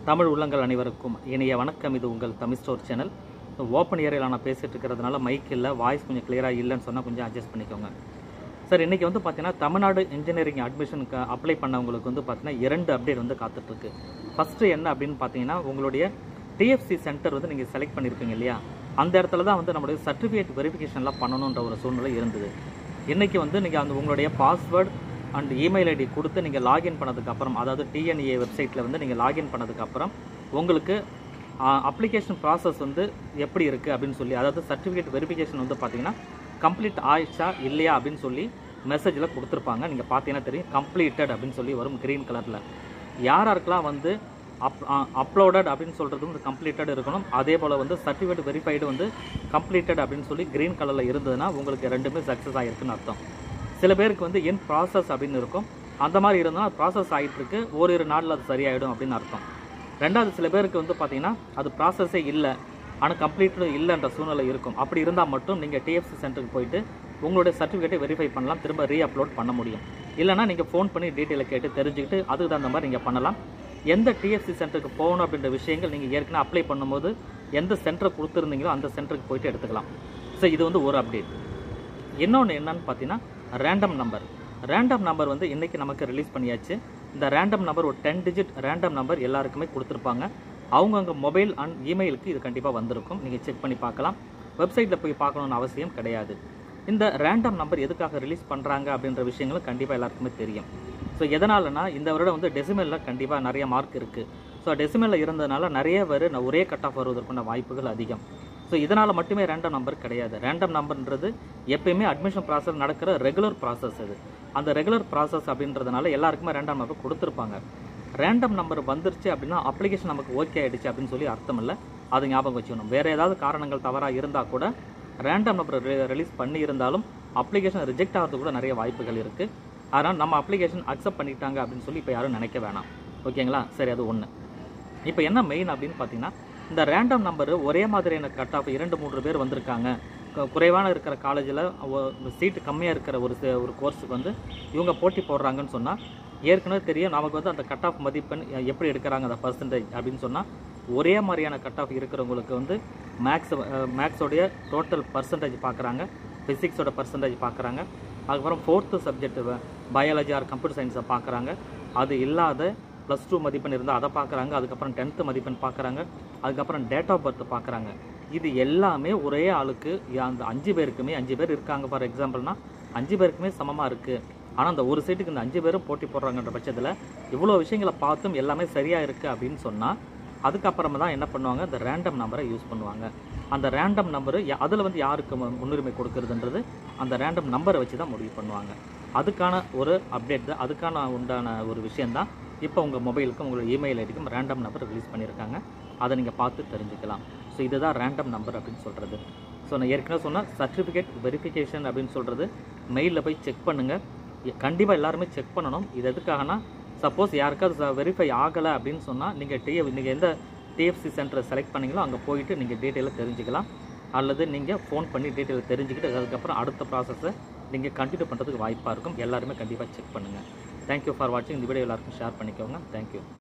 தமிழ் உள்ளங்கள் அனைவருக்கும் இனிய வணக்கம் இது உங்கள் தமிழ் ஸ்டோர் சேனல் ஓப்பன் ஏரியாவில் நான் பேசிட்டு இருக்கிறதுனால மைக் இல்லை வாய்ஸ் கொஞ்சம் கிளியராக இல்லைன்னு சொன்னால் கொஞ்சம் அட்ஜஸ்ட் பண்ணிக்கோங்க சார் இன்றைக்கி வந்து பார்த்தீங்கன்னா தமிழ்நாடு இன்ஜினியரிங் அட்மிஷனுக்கு அப்ளை பண்ணவங்களுக்கு வந்து பார்த்தீங்கன்னா இரண்டு அப்டேட் வந்து காத்துட்ருக்கு ஃபஸ்ட்டு என்ன அப்படின்னு பார்த்தீங்கன்னா உங்களுடைய டிஎஃப்சி சென்டர் வந்து நீங்கள் செலக்ட் பண்ணியிருப்பீங்க இல்லையா அந்த இடத்துல தான் வந்து நம்மளுடைய சர்டிஃபிகேட் வெரிஃபிகேஷன்லாம் பண்ணணுன்ற ஒரு சூழ்நிலை இருந்தது இன்றைக்கி வந்து நீங்கள் அந்த உங்களுடைய பாஸ்வேர்டு அண்ட் இமெயில் ஐடி கொடுத்து நீங்கள் லாகின் பண்ணதுக்கப்புறம் அதாவது டிஎன்ஏ வெப்சைட்டில் வந்து நீங்கள் லாகின் பண்ணதுக்கப்புறம் உங்களுக்கு அப்ளிகேஷன் ப்ராசஸ் வந்து எப்படி இருக்குது அப்படின்னு சொல்லி அதாவது சர்டிஃபிகேட் வெரிஃபிகேஷன் வந்து பார்த்தீங்கன்னா கம்ப்ளீட் ஆயிடுச்சா இல்லையா அப்படின்னு சொல்லி மெசேஜில் கொடுத்துருப்பாங்க நீங்கள் பார்த்தீங்கன்னா தெரியும் கம்ப்ளீட்டட் அப்படின்னு சொல்லி வரும் க்ரீன் கலரில் யார் யாருக்கெல்லாம் வந்து அப் அப்லோடட் அப்படின்னு சொல்கிறது வந்து கம்ப்ளீட்டட் இருக்கணும் அதே போல் வந்து சர்டிஃபிகேட் வெரிஃபைடு வந்து கம்ப்ளீட்டட் அப்படின்னு சொல்லி க்ரீன் கலரில் இருந்ததுன்னா உங்களுக்கு ரெண்டுமே சக்ஸஸ் ஆகிருக்குன்னு அர்த்தம் சில பேருக்கு வந்து இன் ப்ராசஸ் அப்படின்னு இருக்கும் அந்த மாதிரி இருந்தால் ப்ராசஸ் ஆகிட்டு இருக்கு ஓரிரு நாளில் அது சரியாயிடும் அப்படின்னு அர்த்தம் ரெண்டாவது சில பேருக்கு வந்து பார்த்தீங்கன்னா அது ப்ராசஸே இல்லை ஆனால் கம்ப்ளீட்டு இல்லைன்ற சூழ்நிலை இருக்கும் அப்படி இருந்தால் மட்டும் நீங்கள் டிஎஃப்சி சென்டருக்கு போயிட்டு உங்களுடைய சர்டிஃபிகேட்டை வெரிஃபை பண்ணலாம் திரும்ப ரீ அப்லோட் பண்ண முடியும் இல்லைனா நீங்கள் ஃபோன் பண்ணி டீட்டெயிலை கேட்டு தெரிஞ்சுக்கிட்டு அதுக்கு தகுந்த மாதிரி நீங்கள் பண்ணலாம் எந்த டிஎஃப்சி சென்டருக்கு போகணும் அப்படின்ற விஷயங்கள் நீங்கள் ஏற்கனவே அப்ளை பண்ணும்போது எந்த சென்டரை கொடுத்துருந்தீங்களோ அந்த சென்டருக்கு போயிட்டு எடுத்துக்கலாம் ஸோ இது வந்து ஒரு அப்டேட் இன்னொன்று என்னன்னு பார்த்தீங்கன்னா ரேண்டம் நம்பர் ரேண்டம் நம்பர் வந்து இன்றைக்கி நமக்கு ரிலீஸ் பண்ணியாச்சு இந்த ரேண்டம் நம்பர் ஒரு டென் டிஜிட் ரேண்டம் நம்பர் எல்லாருக்குமே கொடுத்துருப்பாங்க அவங்கவுங்க மொபைல் அண்ட் இமெயிலுக்கு இது கண்டிப்பாக வந்திருக்கும் நீங்கள் செக் பண்ணி பார்க்கலாம் வெப்சைட்டில் போய் பார்க்கணுன்னு அவசியம் கிடையாது இந்த ரேண்டம் நம்பர் எதுக்காக ரிலீஸ் பண்ணுறாங்க அப்படின்ற விஷயங்களும் கண்டிப்பாக எல்லாருக்குமே தெரியும் ஸோ எதனாலனா இந்த வருடம் வந்து டெசிமலில் கண்டிப்பாக நிறைய மார்க் இருக்குது ஸோ டெசிமலில் இருந்ததுனால நிறைய பேர் ஒரே கட் ஆஃப் வருவதற்கான வாய்ப்புகள் அதிகம் ஸோ இதனால் மட்டுமே ரேண்டம் நம்பர் கிடையாது ரேண்டம் நம்பர்ன்றது எப்பயுமே அட்மிஷன் ப்ராசஸ் நடக்கிற ரெகுலர் ப்ராசஸ் இது அந்த ரெகுலர் ப்ராசஸ் அப்படின்றதுனால எல்லாருக்குமே ரேண்டம் நம்பர் கொடுத்துருப்பாங்க ரேண்டம் நம்பர் வந்துருச்சு அப்படின்னா அப்ளிகேஷன் நமக்கு ஓகே ஆகிடுச்சு அப்படின்னு சொல்லி அர்த்தம் இல்லை அது ஞாபகம் வச்சுக்கணும் வேறு ஏதாவது காரணங்கள் தவறாக இருந்தால் கூட ரேண்டம் நம்பர் ரிலீஸ் பண்ணி இருந்தாலும் அப்ளிகேஷன் ரிஜெக்ட் ஆகிறது கூட நிறைய வாய்ப்புகள் இருக்குது அதனால் நம்ம அப்ளிகேஷன் அக்செப்ட் பண்ணிட்டாங்க அப்படின்னு சொல்லி இப்போ யாரும் நினைக்க வேணாம் ஓகேங்களா சரி அது ஒன்று இப்போ என்ன மெயின் அப்படின்னு பார்த்தீங்கன்னா இந்த ரேண்டம் நம்பர் ஒரே மாதிரியான கட் ஆஃப் இரண்டு மூன்று பேர் வந்திருக்காங்க கு- குறைவான இருக்கிற காலேஜில் சீட்டு கம்மியாக இருக்கிற ஒரு சி- ஒரு கோர்ஸுக்கு வந்து இவங்க போட்டி போடுறாங்கன்னு சொன்னால் ஏற்கனவே தெரியும் நமக்கு வந்து அந்த கட் ஆஃப் மதிப்பெண் எ- எப்படி எடுக்கிறாங்க அந்த பர்சன்டேஜ் அப்படின்னு சொன்னால் ஒரே மாதிரியான கட் ஆஃப் இருக்கிறவங்களுக்கு வந்து மேக்ஸ் மேக்ஸோடைய டோட்டல் பர்சன்டேஜ் பார்க்குறாங்க ஃபிசிக்ஸோட பர்சன்டேஜ் பார்க்குறாங்க அதுக்கப்புறம் fourth subject biology or computer சயின்ஸை பார்க்குறாங்க அது இல்லாத ப்ளஸ் டூ மதிப்பெண் இருந்தால் அதை பார்க்குறாங்க அதுக்கப்புறம் டென்த்து மதிப்பெண் பார்க்குறாங்க அதுக்கப்புறம் டேட் ஆஃப் பர்த் பார்க்குறாங்க இது எல்லாமே ஒரே ஆளுக்கு யா- அந்த அஞ்சு பேருக்குமே அஞ்சு பேர் இருக்காங்க ஃபார் எக்ஸாம்பிள்னா அஞ்சு பேருக்குமே சமமாக இருக்குது ஆனால் அந்த ஒரு சீட்டுக்கு இந்த அஞ்சு பேரும் போட்டி போடுறாங்கன்ற பட்சத்தில் இவ்வளோ விஷயங்களை பார்த்தும் எல்லாமே சரியாக இருக்குது அப்படின்னு சொன்னால் அதுக்கப்புறமா தான் என்ன பண்ணுவாங்க இந்த ரேண்டம் நம்பரை யூஸ் பண்ணுவாங்க அந்த ரேண்டம் நம்பரு அதில் வந்து யாருக்கு மு- முன்னுரிமை கொடுக்கறதுன்றது அந்த ரேண்டம் நம்பரை வச்சு தான் முடிவு பண்ணுவாங்க அதுக்கான ஒரு அப்டேட் தான் அதுக்கான உண்டான ஒரு விஷயந்தான் இப்போ உங்கள் மொபைலுக்கும் உங்களோட இமெயில் ஐடிக்கும் ரேண்டம் நம்பர் ரிலீஸ் பண்ணியிருக்காங்க அதை நீங்கள் பார்த்து தெரிஞ்சுக்கலாம் ஸோ இதுதான் ரேண்டம் நம்பர் அப்படின்னு சொல்கிறது ஸோ நான் ஏற்கனவே சொன்ன சர்டிஃபிகேட் வெரிஃபிகேஷன் அப்படின்னு சொல்கிறது மெயிலில் போய் செக் பண்ணுங்கள் கண்டிப்பாக எல்லாருமே செக் பண்ணணும் இது எதுக்காகனா சப்போஸ் யாருக்காவது வெரிஃபை ஆகலை அப்படின்னு சொன்னால் நீங்கள் டி நீங்கள் எந்த டிஎஃப்சி சென்டரை செலக்ட் பண்ணீங்களோ அங்கே போயிட்டு நீங்கள் டீட்டெயிலாக தெரிஞ்சுக்கலாம் அல்லது நீங்கள் ஃபோன் பண்ணி டீட்டெயில் தெரிஞ்சுக்கிட்டு அதுக்கப்புறம் அடுத்த ப்ராசஸை நீங்கள் கண்டினியூ பண்ணுறதுக்கு வாய்ப்பாக இருக்கும் எல்லாருமே கண்டிப்பாக செக் பண்ணுங்கள் தேங்க்யூ ஃபார் வாட்சிங் இந்த வீடியோ எல்லாருக்கும் ஷேர் பண்ணிக்கோங்க தேங்க்யூ